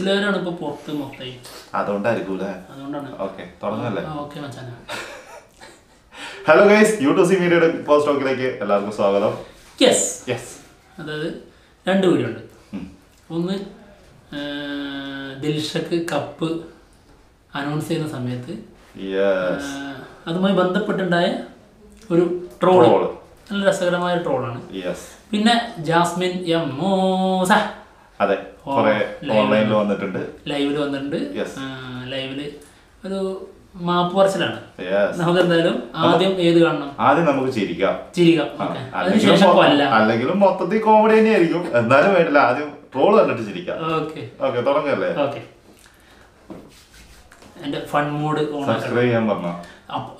പിള്ളേരാണ് ഇപ്പൊ പുറത്ത് മൊത്തം അതുകൊണ്ടായിരിക്കൂല അതുകൊണ്ടാണ് ഓക്കെ തുടങ്ങല്ലേ ഓക്കെ മച്ചാന ഹലോ ഗൈസ് യൂട്യൂബ് സി മീഡിയയുടെ ബിഗ് ബോസ് ടോക്കിലേക്ക് എല്ലാവർക്കും സ്വാഗതം യെസ് യെസ് അതായത് രണ്ട് വീഡിയോ ഉണ്ട് ഒന്ന് ആ, ദിൽഷക്ക് കപ്പ് അനൗൺസ് ചെയ്യുന്ന സമയത്ത് യെസ് ആ, അതുമായി ബന്ധപ്പെട്ടുണ്ടായ ഒരു ട്രോൾ Troll. നല്ല രസകരമായ ട്രോളാണ് യെസ് പിന്നെ ജാസ്മിൻ എം മോസ അതെ കുറെ ഓൺലൈനിൽ വന്നിട്ടുണ്ട് ലൈവിൽ വന്നിട്ടുണ്ട് Yes. ലൈവിൽ ഒരു മാപ്പ് പറച്ചിലാണ് യെസ് നമുക്ക് എന്തായാലും ആദ്യം ഏത് കാണണം ആദ്യം നമുക്ക് ചിരിക്കാം ചിരിക്കാം ആ, ഓക്കെ അല്ലെങ്കിലും അതിനുശേഷം മൊ- കൊല്ല അല്ലെങ്കിലും മൊത്തത്തിൽ കോമഡി തന്നെയായിരിക്കും എന്നാലും വേണ്ടില്ല ആദ്യം ട്രോള് കണ്ടിട്ട് ചിരിക്കാം ഓക്കെ ഓക്കെ തുടങ്ങല്ലേ ഓക്കെ എൻ്റെ ഫൺ മൂഡ് ഓൺ ആക്കണം സബ്സ്ക്രൈബ് ചെയ്യാൻ പറഞ്ഞ അപ്പൊ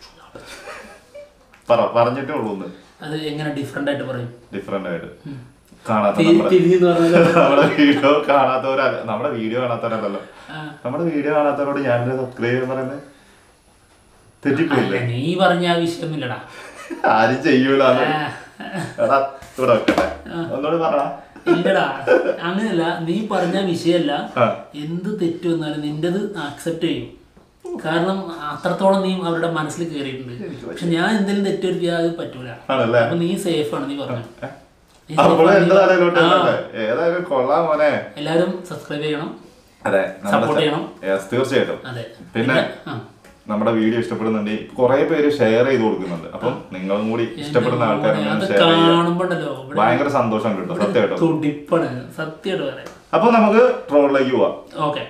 പറ പറഞ്ഞിട്ടേ ഉള്ളൂ ഒന്ന് അത് എങ്ങനെ ഡിഫറെൻ്റ് ആയിട്ട് പറയും ഡിഫറെന്റ് ആയിട്ട് കാണാത്ത തി- നമ്മുടെ തിരി എന്ന് പറഞ്ഞാൽ നമ്മുടെ വീഡിയോ കാണാത്തവരല്ല നമ്മുടെ വീഡിയോ കാണാത്തവരല്ലല്ലോ ആ. നമ്മുടെ വീഡിയോ കാണാത്തവരോട് ഞാൻ സബ്സ്ക്രൈബ് ചെയ്യാൻ പറയുന്നത് തെറ്റിപ്പോയില്ലേ അല്ല, നീ പറഞ്ഞ ആ വിഷയമൊന്നുമില്ലടാ ആരും ചെയ്യൂല ആ, എടാ ഇവിടെ വെക്കട്ടെ ഒന്നുകൂടി പറടാ ഇല്ലടാ അങ്ങനെയല്ല നീ പറഞ്ഞ വിഷയമല്ല ആ. എന്ത് തെറ്റ് വന്നാലും നിന്റേത് അക്സെപ്റ്റ് ചെയ്യും കാരണം അത്രത്തോളം നീ അവരുടെ മനസ്സിൽ കയറിയിട്ടുണ്ട് പക്ഷെ ഞാൻ എന്തെങ്കിലും തെറ്റ് വരുത്തിയാൽ അത് പറ്റൂല ആണല്ലേ അപ്പൊ നീ സേഫ് ആണ് നീ പറഞ്ഞു നീ അപ്പോൾ safe ആണ്, എന്റെ നീ- തലയിലോട്ട് ആ, വരണ്ടേ? ഏതായാലും കൊള്ളാം മോനെ എല്ലാവരും സബ്സ്ക്രൈബ് ചെയ്യണം അതെ Support ചെയ്യണം. യെസ് തീർച്ചയായിട്ടും അതെ പിന്നെ ആ നമ്മുടെ വീഡിയോ ഇഷ്ടപ്പെടുന്നുണ്ടെങ്കിൽ കുറെ പേര് ഷെയർ ചെയ്ത് കൊടുക്കുന്നുണ്ട് അപ്പം നിങ്ങളും കൂടി ഇഷ്ടപ്പെടുന്ന അത് ആൾക്കാരെങ്കിലും ഷെയർ ചെയ്യുക കാണുമ്പോണ്ടല്ലോ ഇവിടെ ഭയങ്കര സന്തോഷം കിട്ടും സത്യമായിട്ടും തുടിപ്പാണ് സത്യമായിട്ട് പറയാം അപ്പൊ നമുക്ക് ട്രോളിലേക്ക് പോവാം ഓക്കെ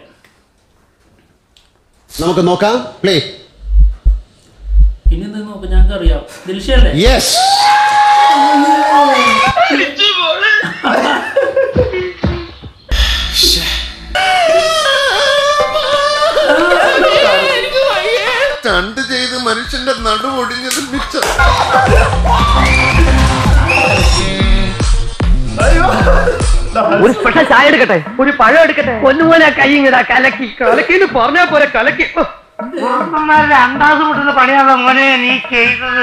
നമുക്ക് നോക്കാം പ്ലേ ഇനി എന്ത് നോക്കാം ഞങ്ങൾക്ക് അറിയാം ദിൽഷയല്ലേ യെസ് സ്റ്റണ്ട് ചെയ്ത് മനുഷ്യന്റെ നടുവൊടിഞ്ഞത് മിച്ചം ഒരു സ്പെഷ്യൽ ചായ എടുക്കട്ടെ ഒരു പഴം എടുക്കട്ടെ ഒന്നുപോലെ കൈ ഇങ്ങടാ കലക്കി കലക്കിന്ന് പറഞ്ഞാ പോലെ കലക്കി ഓ. രണ്ടാമത് മുട്ടുന്ന പണിയാണല്ലോ മോനെ നീ ചെയ്തത്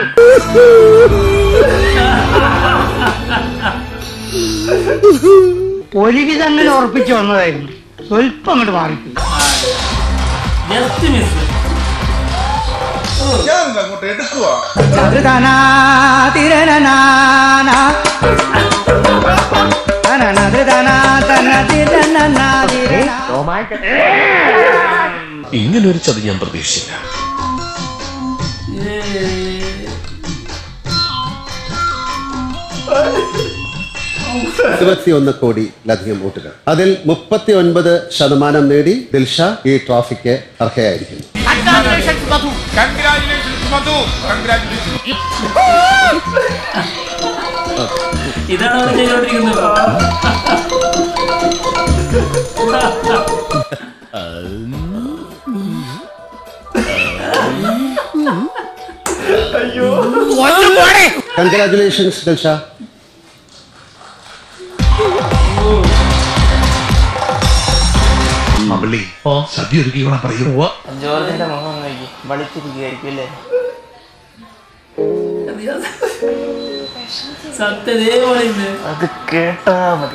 ഒരുവിധം അങ്ങനെ ഉറപ്പിച്ചു വന്നതായിരുന്നു സ്വല്പം അങ്ങോട്ട് മാറിപ്പോയി ജസ്റ്റ് മിസ് ഞാൻ അങ്ങോട്ട് എടുക്കുവാ ഇങ്ങനൊരു ചതി ഞാൻ പ്രതീക്ഷിച്ചില്ല ഇരുപത്തിയൊന്ന് കോടിയിലധികം വോട്ടുകൾ അതിൽ മുപ്പത്തി ഒൻപത് ശതമാനം നേടി ദിൽഷ ഈ ട്രോഫിക്ക് അർഹയായിരിക്കുന്നു ഇതാണ് അവർ ചെയ്തോണ്ടിരിക്കുന്നത് അയ്യോ കൺഗ്രാറ്റുലേഷൻസ് ദിൽഷ മകളി സദ്യ ഒരുക്കിക്കോളാം പറയൂ ജോർജിന്റെ മുഖം നോക്കി വളിച്ചിരിക്കുകയായിരിക്കും അല്ലേ സത്യതേപോലെ ഇന്ന് അത് കേട്ടാ മതി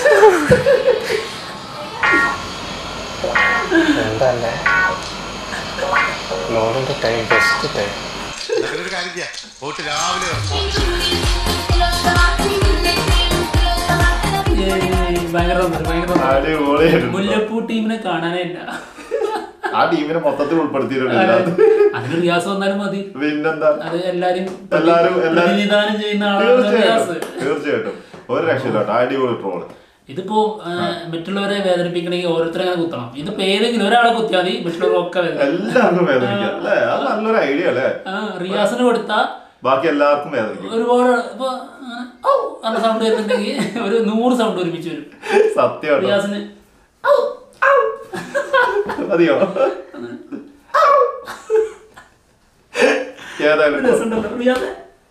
എന്തല്ലേ ലോറിന്റെ ടൈം ബെസ്റ്റ് ടൈം ഒരു കാര്യം ചെയ്യാം പോയിട്ട് രാവിലെ ഏയ്, ഭയങ്കര നന്നായി, ഭയങ്കര നന്നായി. അടിപൊളിയായിരുന്നു മുല്ലപ്പൂ ടീമിനെ കാണാനേ ഇല്ല ആ ടീമിനെ മൊത്തത്തിൽ ഉൾപ്പെടുത്തിയിട്ടുണ്ട് ഇതിനകത്ത്. അതിന് റിയാസ് വന്നാലും മതി പിന്നെന്താ അത് എല്ലാരും എല്ലാരും എല്ലാരും പ്രതിനിധാനം ചെയ്യുന്ന ആളാണ് റിയാസ് തീർച്ചയായിട്ടും തീർച്ചയായിട്ടും ഒരു രക്ഷയില്ല കേട്ടോ അടിപൊളി ട്രോള് ഇതിപ്പോ ആ, മറ്റുള്ളവരെ വേദനിപ്പിക്കണമെങ്കിൽ ഓരോരുത്തരെ അങ്ങനെ കുത്തണം ഇതിപ്പോ ഏതെങ്കിലും ഒരാളെ കുത്തിയാൽ മതി മറ്റുള്ളവരൊക്കെ വേദന എല്ലാവർക്കും വേദനിക്കാം അല്ലേ അത് നല്ലൊരു ഐഡിയ അല്ലേ ആ റിയാസിന് കൊടുത്ത ബാക്കി എല്ലാവർക്കും വേദനിക്കും ഒരുപാട് ഇപ്പൊ അങ്ങനെ ഔ എന്ന സൗണ്ട് വരുന്നുണ്ടെങ്കിൽ ഒരു നൂറ് സൗണ്ട് ഒരുമിച്ച് വരും സത്യമാട്ടോ റിയാസിന് ഔ ഔ മതിയോ ഏതായാലും രസമുണ്ടല്ലോ റിയാസ്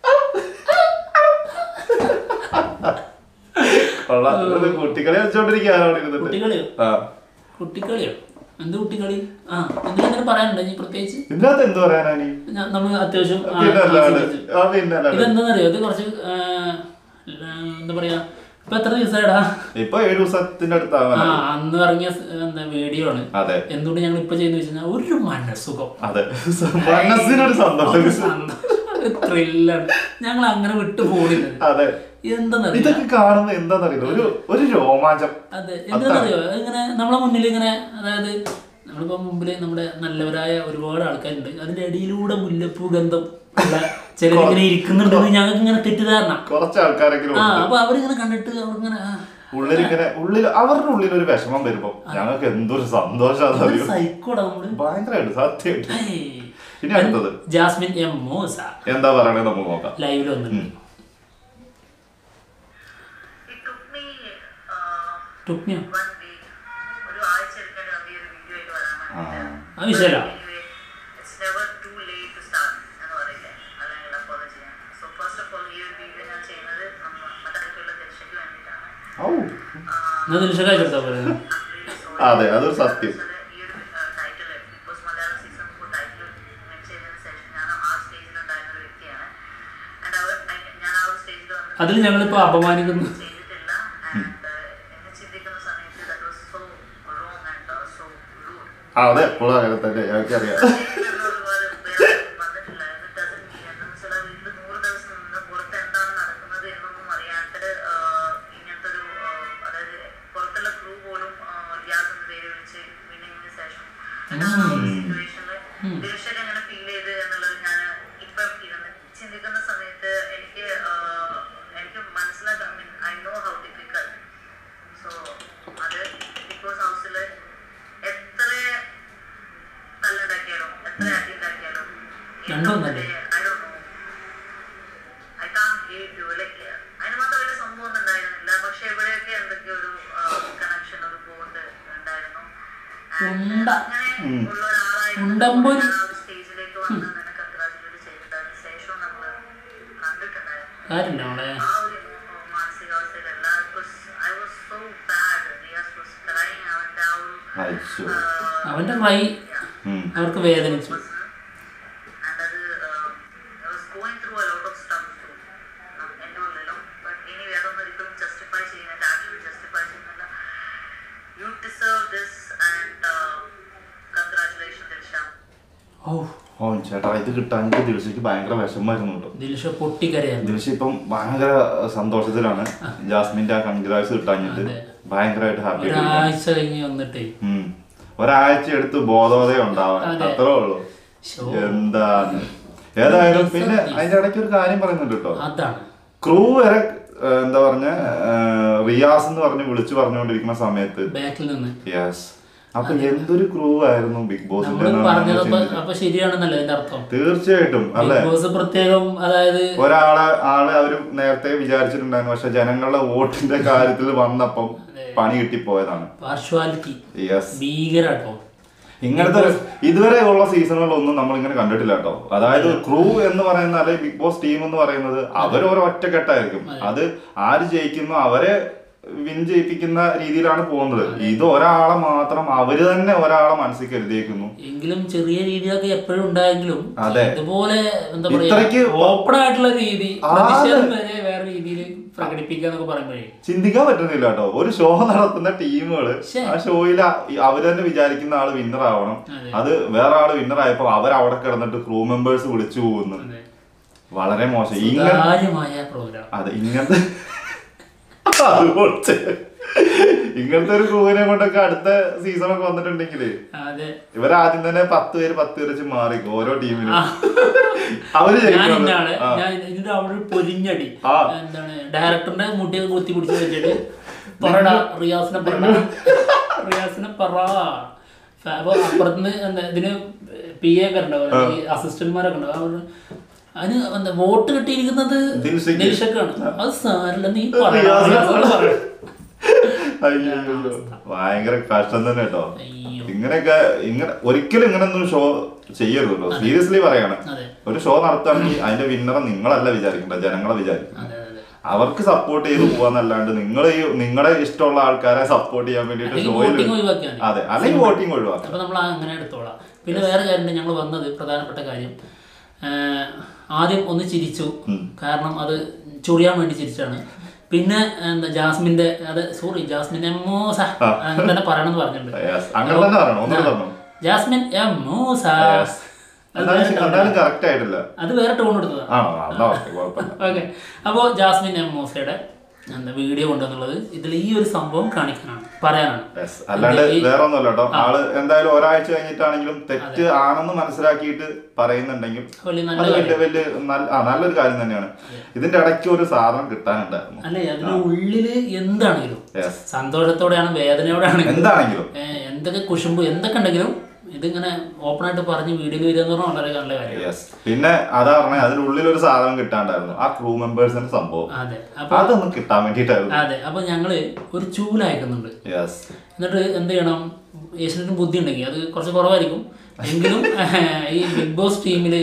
കൊള്ളാം ഇത് കുട്ടികളെ വെച്ചോണ്ടിരിക്കുകയാണ് അവിടെ ഇരുന്നിട്ട് കുട്ടികളിയോ ആ കുട്ടിക്കളിയോ എന്ത് കുട്ടിക്കളി ആ എന്തെങ്കിലും പറയാനുണ്ടോ ഇനി പ്രത്യേകിച്ച് ഇതിനകത്ത് എന്ത് പറയാനാ നീ ഞാൻ- നമ്മൾ അത്യാവശ്യം ആ, പിന്നെ അല്ലാണ്ട് ആസ്വദിച്ചു. ആ പിന്നെ അല്ലാണ്ട് ഇതെന്താണെന്നറിയോ ഇത് കുറച്ച് ആ, എന്താ പറയാ ഇപ്പൊ എത്ര ദിവസമായിടാ ഇപ്പൊ ഏഴു ദിവസത്തിന്റെ ആ അടുത്താകാൻ അന്ന് ഇറങ്ങിയ സ് എന്താ വീഡിയോ ആണ് അതെ എന്തുകൊണ്ട് ഞങ്ങൾ ഇപ്പൊ ചെയ്യുന്ന വെച്ചാൽ ഒരു മനസ്സുഖം അതെ മനസ്സിനൊരു സന്തോഷം ത്രില്ലാണ് ഞങ്ങൾ അങ്ങനെ വിട്ടു പോണില്ല അതെ എന്താന്നറിയില്ല ഇതൊക്കെ കാണുമ്പോ എന്താന്നറിയില്ല ഒരു ഒരു രോമാഞ്ചം അതെ എന്താണെന്നറിയോ ഇങ്ങനെ നമ്മളെ മുന്നിൽ ഇങ്ങനെ അതായത് നമ്മളിപ്പോ മുമ്പിൽ നമ്മുടെ നല്ലവരായ ഒരുപാട് ആൾക്കാരുണ്ട് അതിന്റെ ഇടയിലൂടെ മുല്ലപ്പൂ ഗന്ധം ഉള്ള ചിലരിങ്ങനെ ഇരിക്കുന്നുണ്ടെന്ന് ഞങ്ങൾക്ക് ഇങ്ങനെ തെറ്റിദ്ധാരണ കുറച്ച് ആൾക്കാരെങ്കിലും ആ ഉണ്ട് അപ്പൊ അവരിങ്ങനെ കണ്ടിട്ട് അവരിങ്ങനെ ആ, ഉള്ളിലിങ്ങനെ ഉള്ളിൽ അവരുടെ ഉള്ളിൽ ഒരു വിഷമം വരുമ്പോ ഞങ്ങൾക്ക് എന്തൊരു സന്തോഷം അറിയോ സൈക്കോടാ നമ്മള് ഭയങ്കരമായിട്ട് സത്യമായിട്ട് ഹേയ്. ഇനി അടുത്തത് ജാസ്മിൻ എം മോസ എന്താ പറയണേ നമുക്ക് നോക്കാം ലൈവിൽ വന്നിട്ടുണ്ട് It took me uh, ടുക്മിയോ one week. ഒരു ആഴ്ച എടുക്കേണ്ടി വന്നു ഈ ഒരു വീഡിയോ ആയിട്ട് വരാൻ വേണ്ടിയിട്ട്. ആ വിഷയല്ല Anyway, it's never too late to start എന്ന് പറയില്ലേ അല്ലെങ്കിൽ ഫോളോ ചെയ്യാൻ സോ ഫസ്റ്റ് ഓഫ് ഓൾ ഈ ഒരു വീഡിയോ ഞാൻ ചെയ്യുന്നത് നമ്മ മറ്റാർക്കുള്ള ദർശയ്ക്ക് വേണ്ടിയിട്ടാണ് ഔ. എന്നാ ദിൽഷ കഴിച്ചെടുത്താ പോലെ I'm really sorry. അതെ അതൊരു സത്യം ഈ ഒരു title Bigg Boss Malayalam season four title win ചെയ്തതിന് ശേഷം ഞാൻ ആ സ്റ്റേജിൽ ഉണ്ടായിരുന്ന ഒരു വ്യക്തിയാണ് ആൻഡ് അവർ ഞാൻ ആ ഒരു സ്റ്റേജിൽ വന്ന് അതിൽ ഞങ്ങളിപ്പോ അപമാനിക്കുന്നു ചെയ്തിട്ടില്ല ആൻഡ് എന്നെ ചിന്തിക്കുന്ന സമയത്ത് that was so wrong and so rude ആ അതെ എപ്പോഴും അങ്ങനെ തന്നെ ഞങ്ങൾക്കറിയാം ഒരുപാട് പേര് വന്നിട്ടില്ല എന്നിട്ട് അത് എന്താണെന്ന് വെച്ചാൽ വീട്ടിൽ നൂറ് ദിവസം നിന്ന് പുറത്ത് എന്താണ് നടക്കുന്നത് എന്നൊന്നും അറിയാത്ത ഇങ്ങനത്തെ ഒരു അതായത് പുറത്തുള്ള ക്രൂ പോലും റിയാസ് എന്ന പേര് വിളിച്ച് വിന്നിങ്ങിന് ശേഷം സിറ്റുവേഷനിൽ തീർച്ചയായിട്ടും എങ്ങനെ ഫീൽ ചെയ്ത് എന്നുള്ളത് ഞാൻ ഇപ്പം ഇരുന്ന് ചിന്തിക്കുന്ന സമയത്ത് എനിക്ക് ആഹ്, എനിക്ക് മനസ്സിലാക്കാൻ mean I know how difficult so അത് ബിഗ് ബോസ് ഹൗസിൽ എത്ര തല്ലുണ്ടാക്കിയാലും എത്ര അടി ഉണ്ടാക്കിയാലും രണ്ടുമൊന്നല്ലേ? ഐ ഡോ know I can't hate you like അതിന് മാത്രം വലിയ സംഭവം ഒന്നും ഉണ്ടായിരുന്നില്ല പക്ഷെ എവിടെയൊക്കെ എന്തൊക്കെയോ ഒരു കണക്ഷൻ ഒരു ബോണ്ട് ഉണ്ടായിരുന്നു And ഉണ്ട. അങ്ങനെ ഉള്ള ഒരാളായിരുന്നു ഉണ്ടമ്പൊരു. ഞാൻ ആ ഒരു സ്റ്റേജിലേക്ക് വന്ന് നിന്നെ കൺഗ്രാജുലേറ്റ് ചെയ്തിട്ട് അതിന് ശേഷം നമ്മൾ കണ്ടിട്ടുണ്ടായിരുന്നു കാര്യമില്ല നമ്മളെ ആ ഒരു മാനസികാവസ്ഥയിലല്ല I was so bad Riyas was crying അവൻ്റെ ആ ഒരു അയച്ചു അവന്റെ കൈ ഉം. അവർക്ക് വേദനിച്ചു and അത് I was going through a lot of stuff through എൻ്റെ ഉള്ളിലും ബട്ട് എനിവേ അതൊന്നും ഒരിക്കലും ജസ്റ്റിഫൈ ചെയ്യുന്നില്ല ആക്ച്വലി ജസ്റ്റിഫൈ ചെയ്യുന്നില്ല you deserve this and congratulation Dilsha ഓ ഓ ചേട്ടാ ഇത് കിട്ടാൻ എനിക്ക് ദിവസക്ക് ഭയങ്കര വിഷമമായിരുന്നു കേട്ടോ ദിൽഷ പൊട്ടിക്കരയായിരുന്നു ദിവസം ഇപ്പം ഭയങ്കര സന്തോഷത്തിലാണ് ജാസ്മിന്റെ ആ കൺഗ്രാസ് കിട്ടാഞ്ഞിട്ട് അതെ. ഭയങ്കരമായിട്ട് ഹാപ്പി ഒരാഴ്ച കഴിഞ്ഞ് വന്നിട്ടേ ഒരാഴ്ച എടുത്ത് ബോധോദയം ഉണ്ടാവാൻ അതെ. അത്രേ ഉള്ളൂ ശോ. എന്താണ് ഏതായാലും പിന്നെ അതിന്റെ ഇടയ്ക്ക് ഒരു കാര്യം പറയുന്നുണ്ട് കേട്ടോ അതാണ് ക്രൂ വരെ ഏഹ്, എന്താ പറഞ്ഞ റിയാസ് എന്ന് പറഞ്ഞ് വിളിച്ചു പറഞ്ഞുകൊണ്ടിരിക്കുന്ന സമയത്ത് ബാക്കിൽ നിന്ന് യെസ് അപ്പൊ എന്തൊരു ക്രൂ ആയിരുന്നു ബിഗ് ബോസിന്റെ നമ്മൾ എന്നാണ് പറഞ്ഞത് നമ്മൾ അപ്പൊ ചിന്തിച്ചത്. അപ്പൊ ശരിയാണെന്നല്ലേ അതിന്റെ അർത്ഥം തീർച്ചയായിട്ടും അല്ലെ ബിഗ് ബോസ് പ്രത്യേകം അതായത് ഒരാളെ ആളെ അവര് നേരത്തെ വിചാരിച്ചിട്ടുണ്ടായിരുന്നു പക്ഷെ ജനങ്ങളുടെ വോട്ടിന്റെ കാര്യത്തിൽ വന്നപ്പം പണി കിട്ടിപ്പോയതാണ് പാർഷ്വാലിറ്റി യെസ് ഭീകരാട്ടോ ഇങ്ങനത്തെ ഒരു- ഇതുവരെ ഉള്ള സീസണുകളൊന്നും നമ്മൾ ഇങ്ങനെ കണ്ടിട്ടില്ല കേട്ടോ അതായത് ക്രൂ എന്ന് പറയുന്ന അല്ലെങ്കിൽ ബിഗ് ബോസ് ടീം എന്ന് പറയുന്നത് അവർ ഒരു ഒറ്റക്കെട്ടായിരിക്കും അത് ആര് ജയിക്കുന്നു അവരെ വിൻ ജയിപ്പിക്കുന്ന രീതിയിലാണ് പോകുന്നത് ഇത് ഒരാളെ മാത്രം അവര് തന്നെ ഒരാളെ മനസ്സിൽ കരുതിയേക്കുന്നു എങ്കിലും ചെറിയ രീതിയൊക്കെ എപ്പോഴും ഉണ്ടായെങ്കിലും അതെ. ഇതുപോലെ എന്താ ഇത്രയ്ക്ക് പറയാ ഓപ്പൺ ആയിട്ടുള്ള രീതി ആ, പ്രതിഷേധം വരെ വേറെ രീതിയിൽ പ്രകടിപ്പിക്കുക എന്നൊക്കെ പറയുമ്പോഴേ ചിന്തിക്കാൻ പറ്റുന്നില്ല കേട്ടോ ഒരു ഷോ നടത്തുന്ന ടീമുകള് ശ്ശേ. ആ ഷോയിൽ അവര് തന്നെ വിചാരിക്കുന്ന ആള് വിന്നർ ആവണം അതെ. അത് വേറെ ആള് വിന്നർ ആയപ്പോ അവർ അവിടെ കിടന്നിട്ട് ക്രൂ മെമ്പേഴ്സ് വിളിച്ചു പോകുന്നു അതെ. വളരെ മോശം ഇങ്ങനെ സുതാര്യമായ പ്രോഗ്രാം അതെ ഇങ്ങനത്തെ അത് കുറച്ച് ഇങ്ങനത്തെ ഒരു ക്രൂവിനെ കൊണ്ടൊക്കെ അടുത്ത സീസണൊക്കെ വന്നിട്ടുണ്ടെങ്കിൽ അതെ ഇവരാദ്യം തന്നെ പത്ത് പേര് പത്ത് പേര് വെച്ച് മാറിക്കും ഓരോ ടീമിനും അവര് ഞാൻ ജയിക്കുന്നത്. ഇന്നാണ് ആ. ഞാൻ ഇതിന്റെ അവിടെ ഒരു പൊരിഞ്ഞടി ആ. എന്താണ് ഡയറക്ടറിന്റെ മുട്ടിയൊക്കെ കുത്തി പിടിച്ച് വെച്ചിട്ട് പറടാ റിയാസിനെ പറടാ റിയാസിനെ പറ അപ്പൊ അപ്പുറത്തുനിന്ന് എന്താ ഇതിന് പി എ ഒക്കെ ഉണ്ടാവും അസിസ്റ്റന്റ്മാരൊക്കെ ഉണ്ടാവും അവര് അതിന് എന്താ വോട്ട് കിട്ടിയിരിക്കുന്നത് ദിൽഷയ്ക്ക്. ദിൽഷക്കാണ് അത് സാരില്ല നീ പറ റിയാസിനെ റിയാസിനോട് പറ. അയ്യോ ഭയങ്കര കഷ്ടം തന്നെ കേട്ടോ അയ്യോ ഇങ്ങനെയൊക്കെ ഇങ്ങനെ ഒരിക്കലും ഇങ്ങനൊന്നും ഷോ ചെയ്യരുതല്ലോ സീരിയസ്ലി പറയാണ് അതെ ഒരു ഷോ നടത്തുകയാണെങ്കിൽ അതിന്റെ വിന്നറെ നിങ്ങളല്ല വിചാരിക്കേണ്ടത് ജനങ്ങളെ വിചാരിക്കണം അതെ അതെ അവർക്ക് സപ്പോർട്ട് ചെയ്ത് പോവാന്നല്ലാണ്ട് നിങ്ങൾ ഈ നിങ്ങളുടെ ഇഷ്ടമുള്ള ആൾക്കാരെ സപ്പോർട്ട് ചെയ്യാൻ വേണ്ടിട്ട് അല്ലെങ്കിൽ ഷോയിൽ വോട്ടിംഗ് ഒഴിവാക്കിയാൽ മതി. അതെ അല്ലെങ്കിൽ വോട്ടിംഗ് ഒഴിവാക്കാം അപ്പൊ നമ്മൾ അങ്ങനെ എടുത്തോളാം പിന്നെ വേറെ കാര്യം ഞങ്ങൾ വന്നത് പ്രധാനപ്പെട്ട കാര്യം ആഹ് ആദ്യം ഒന്ന് ചിരിച്ചു കാരണം അത് ചൊറിയാൻ വേണ്ടി ചിരിച്ചാണ് പിന്നെ എന്താ ജാസ്മിന്റെ അത് സോറി ജാസ്മിൻ എമ്മോസ ആ. അങ്ങനെ തന്നെ പറയണമെന്ന് പറഞ്ഞിട്ടുണ്ട് Yes. അങ്ങനെ തന്നെ പറയണം ഒന്നുകൂടെ പറഞ്ഞു ജാസ്മിൻ എമ്മോസ Yes. എന്നാലും എന്നാലും കറക്റ്റ് ആയിട്ടില്ല അത് വേറെ ടോൺ എടുത്തതാണ് ആണോ എന്നാ ഓക്കെ കുഴപ്പമില്ല ഓക്കെ അപ്പോൾ ജാസ്മിൻ എം മൂസയുടെ എന്താ വീഡിയോ കൊണ്ടുവന്നുള്ളത് ഇതിൽ ഈ ഒരു സംഭവം കാണിക്കാനാണ് പറയാനാണ് Yes. അല്ലാണ്ട് വേറെ ഒന്നുമല്ല കേട്ടോ ആള് എന്തായാലും ഒരാഴ്ച കഴിഞ്ഞിട്ടാണെങ്കിലും തെറ്റ് ആണെന്ന് മനസ്സിലാക്കിയിട്ട് പറയുന്നുണ്ടെങ്കിൽ വലിയ നല്ല അത് വലിയ വലിയ നല്ല ആ നല്ലൊരു കാര്യം തന്നെയാണ് ഇതിന്റെ ഇടയ്ക്ക് ഒരു സാധനം കിട്ടാനുണ്ടായിരുന്നു അല്ലേ അതിന്റെ ഉള്ളില് എന്താണെങ്കിലും Yes. സന്തോഷത്തോടെയാണ് വേദനയോടെയാണെങ്കിലും എന്താണെങ്കിലും ഏ, എന്തൊക്കെ കുശുമ്പ് എന്തൊക്കെ ഉണ്ടെങ്കിലും ഇതിങ്ങനെ ഓപ്പൺ ആയിട്ട് പറഞ്ഞ് വീഡിയോയിൽ വരിക എന്ന് പറഞ്ഞാൽ വളരെ നല്ല കാര്യം യെസ് പിന്നെ അതാ പറഞ്ഞ അതിനുള്ളിൽ ഒരു സാധനം കിട്ടാണ്ടായിരുന്നു ആ ക്രൂ മെമ്പേഴ്സിന്റെ സംഭവം അതെ അപ്പൊ അതൊന്നും കിട്ടാൻ വേണ്ടിയിട്ടായിരുന്നു അതെ അപ്പൊ ഞങ്ങള് ഒരു ചൂലയക്കുന്നുണ്ട് യെസ് എന്നിട്ട് എന്ത് ചെയ്യണം ഏഷ്യനെറ്റിന് ബുദ്ധി ഉണ്ടെങ്കിൽ അത് കുറച്ച് കുറവായിരിക്കും എങ്കിലും ഈ ബിഗ് ബോസ് ടീമിൽ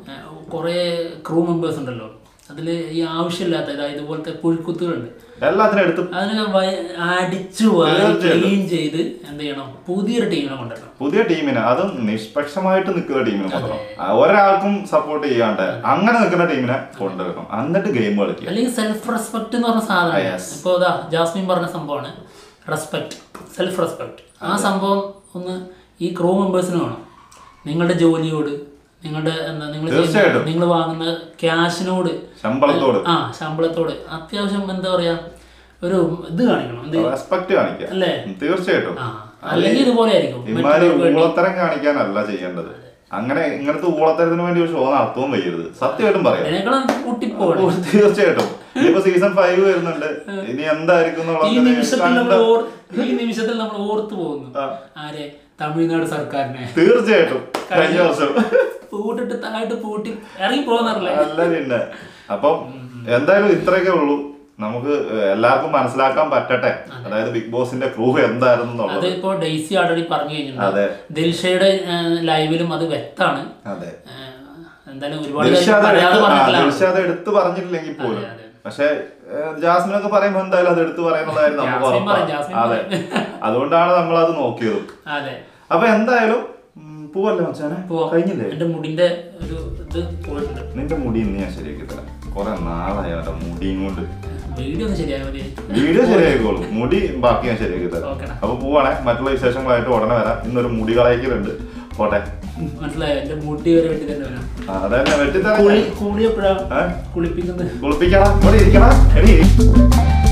കുറേ ക്രൂ മെമ്പേഴ്സ് ഉണ്ടല്ലോ അതിൽ ഈ ആവശ്യമില്ലാത്ത അതായത് ഇതുപോലത്തെ പുഴുക്കുത്തുകളുണ്ട് എല്ലാത്തിനും എടുത്ത് അതിനൊക്കെ വയ- അടിച്ചു ക്ലീൻ ചെയ്ത് എന്ത് ചെയ്യണം പുതിയൊരു ടീമിനെ കൊണ്ടുവരണം പുതിയ ടീമിന് അതും നിഷ്പക്ഷമായിട്ട് നിൽക്കുന്ന ടീമിന് മാത്രം ആ, ഒരാൾക്കും സപ്പോർട്ട് ചെയ്യാണ്ട് അങ്ങനെ നിൽക്കുന്ന ടീമിനെ കൊണ്ടുവരണം എന്നിട്ട് ഗെയിം കളിക്കുക അല്ലെങ്കിൽ സെൽഫ് റെസ്പെക്ട് എന്ന് പറഞ്ഞ സാധനം yes. ഇപ്പോൾ ഇതാ ജാസ്മിൻ പറഞ്ഞ സംഭവമാണ് റെസ്പെക്ട് സെൽഫ് റെസ്പെക്ട് ആ സംഭവം ഒന്ന് ഈ ക്രൂ മെമ്പേഴ്സിന് വേണം നിങ്ങളുടെ ജോലിയോട് നിങ്ങളുടെ എന്താ നിങ്ങൾ തീർച്ചയായിട്ടും. നിങ്ങൾ വാങ്ങുന്ന ക്യാഷിനോട് ശമ്പളത്തോട് ആ ശമ്പളത്തോട് അത്യാവശ്യം എന്താ പറയാ ഒരു ഇത് കാണിക്കണം എന്ത് റെസ്പെക്ട് കാണിക്കുക അല്ലേ? തീർച്ചയായിട്ടും ആ അല്ലെങ്കിൽ ഇതുപോലെ ആയിരിക്കും ഇമാരി മറ്റുള്ളവർക്ക് വേണ്ടി. ഊളത്തരം കാണിക്കാനല്ല ചെയ്യേണ്ടത് അങ്ങനെ ഇങ്ങനത്തെ ഊളത്തരത്തിന് വേണ്ടി ഒരു ഷോ നടത്തുകയും വയ്യരുത് സത്യമായിട്ടും പറയാം അതിനേക്കാളും പൊട്ടിപ്പോകണം ഓ, തീർച്ചയായിട്ടും ഇനിയിപ്പോ സീസൺ ഫൈവ് വരുന്നുണ്ട് ഇനി എന്തായിരിക്കും ഈ എന്നുള്ളത് നിമിഷത്തിൽ നമ്മൾ കണ്ട് ഓർ- ഈ നിമിഷത്തിൽ നമ്മൾ ഓർത്തു പോകുന്നു ആരെ തമിഴ്നാട് സർക്കാരിനെ തീർച്ചയായിട്ടും കഴിഞ്ഞ വർഷം പൂട്ടിട്ട് താഴോട്ട് പൂട്ടി ഇറങ്ങി പോകുന്നറില്ലേ നല്ല പിന്നെ അപ്പം എന്തായാലും ഇത്രയൊക്കെ ഉള്ളൂ നമുക്ക് എല്ലാവർക്കും മനസ്സിലാക്കാൻ പറ്റട്ടെ അതായത് ബിഗ് ബോസിന്റെ ക്രൂ എന്തായിരുന്നു അത് എന്നുള്ളത് ഇപ്പോ ഡെയ്സി ഓൾറെഡി പറഞ്ഞു കഴിഞ്ഞിട്ടുണ്ട് അതെ. ദിൽഷയുടെ ലൈവിലും അത് വ്യക്താണ് അതെ എന്തായാലും ഒരുപാട് ദിൽഷ കാര്യം അത് പറയാതെ എടുത്ത് ആ, പറഞ്ഞിട്ടില്ല ദിൽഷ അത് എടുത്ത് പറഞ്ഞിട്ടില്ലെങ്കിൽ പോലും അതെ. പക്ഷെ ജാസ്മിനൊക്കെ പറയുമ്പോ എന്തായാലും അത് എടുത്ത് പറയുന്നതായിരുന്നു നമുക്ക് ജാസ്മിൻ ഉറപ്പാണ്. പറയും, ജാസ്മിൻ അതെ പറയും. അതുകൊണ്ടാണ് നമ്മൾ അത് നോക്കിയത് അതെ അപ്പൊ എന്തായാലും ഉം, പോവല്ലേ മച്ചാനെ പോവാം. കഴിഞ്ഞില്ലേ എന്റെ മുടിന്റെ ഒരു ഇത് പോയിട്ടുണ്ട് നിന്റെ മുടി ഇന്ന് ഞാൻ ശരിയാക്കി തരാം കുറെ നാളായി അവന്റെ മുടിയും കൊണ്ട് വീഡിയോ ഒന്ന് ശരിയായ മതി വീഡിയോ ശരിയായിക്കോളും മുടി ബാക്കി ഞാൻ ശരിയാക്കി തരാം ഓക്കെടാ. അപ്പൊ പോവാണേ മറ്റുള്ള വിശേഷങ്ങളായിട്ട് ഉടനെ വരാം ഇന്നൊരു മുടി കളയിക്കലുണ്ട് പോട്ടെ മനസ്സിലായോ എന്റെ മുടി വരെ വെട്ടി തന്നെ വരാം ആ, അതന്നെ വെട്ടിത്തരാം കുളി കൂടി എപ്പോഴാ ഏ? കുളിപ്പിക്കുന്നത് കുളിപ്പിക്കണം ഇവിടെ ഇരിക്കണം എടി